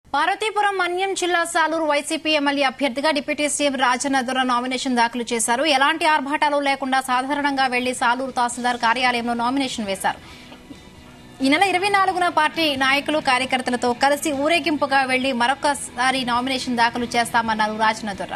పార్వతీపురం మన్యం జిల్లా Saluru YCP MLA అభ్యర్థిగా deputy CM Rajanna Dora nomination దాఖలు చేశారు ఎలాంటి ఆర్భాటాలు లేకుండా సాధారణంగా వెళ్లి సాలూరు తహసీల్దార్ కార్యాలయంలో నామినేషన్ వేశారు ఈ నెల ఇరవై నాలుగున పార్టీ నాయకులు కార్యకర్తలతో కలిసి ఊరేగింపుగా వెళ్లి మరొకసారి నామినేషన్ దాఖలు చేస్తామన్నారు రాజన్న దొర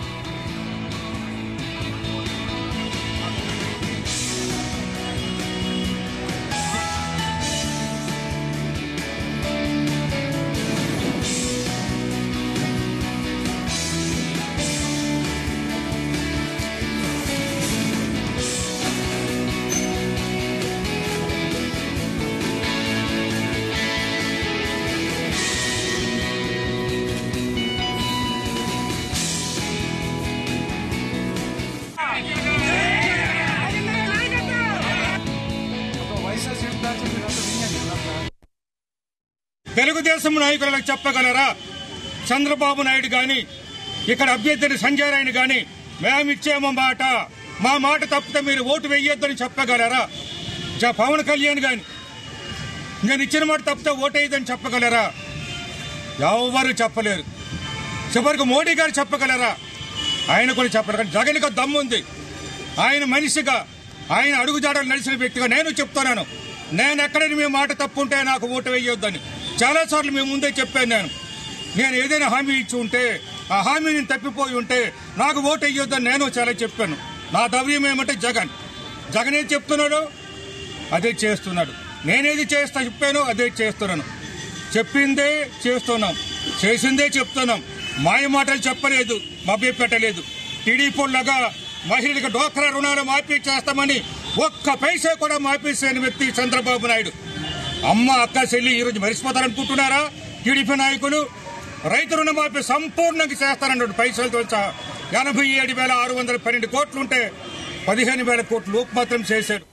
తెలుగుదేశం నాయకులకు చెప్పగలరా చంద్రబాబు నాయుడు గాని ఇక్కడ అభ్యర్థిని సంజయ్ రాయని గాని మేమిచ్చేమో మాట మా మాట తప్పితే మీరు ఓటు వేయొద్దని చెప్పగలరా జ- పవన్ కళ్యాణ్ గాని నేను ఇచ్చిన మాట తప్పితే ఓటు వేయదని చెప్పగలరా ఎవరు చెప్పలేరు చివరికి మోడీ గారు చెప్పగలరా ఆయన కూడా చెప్పరు కానీ జగన్కి దమ్ముంది ఆయన మనిషిగా ఆయన అడుగుజాడలు నడిచిన వ్యక్తిగా నేను చెప్తున్నాను నేను ఎక్కడైనా మీ మాట తప్పుంటే నాకు ఓటు వేయొద్దని చాలాసార్లు మీ ముందే చెప్పాను నేను నేను ఏదైనా హామీ ఇచ్చి ఉంటే ఆ హామీ నేను తప్పిపోయి ఉంటే నాకు ఓటు వేయొద్దని నేను చాలా చెప్పాను నా దవ్యం ఏమంటే జగన్ జగన్ ఏం చెప్తున్నాడు అదే చేస్తున్నాడు నేనేది చేస్తా చెప్పాను అదే చేస్తున్నాను చెప్పిందే చేస్తున్నాం చేసిందే చెప్తున్నాం మాయ మాటలు చెప్పలేదు మభ్య పెట్టలేదు టీడీపీలాగా మహిళలకు డోక్రా రుణాలు మాఫీ చేస్తామని ఒక్క పైసా కూడా మాఫీ చేయని వ్యక్తి చంద్రబాబు నాయుడు అమ్మ అక్క చెల్లి ఈరోజు మరిచిపోతారనుకుంటున్నారా టీడీపీ నాయకులు రైతు రుణమాఫీ సంపూర్ణంగా చేస్తారన్నాడు పైసలతో సహా ఎనభై ఏడు వేల ఆరు వందల పన్నెండు కోట్లుంటే పదిహేను వేల కోట్లు లోపు మాత్రం చేశాడు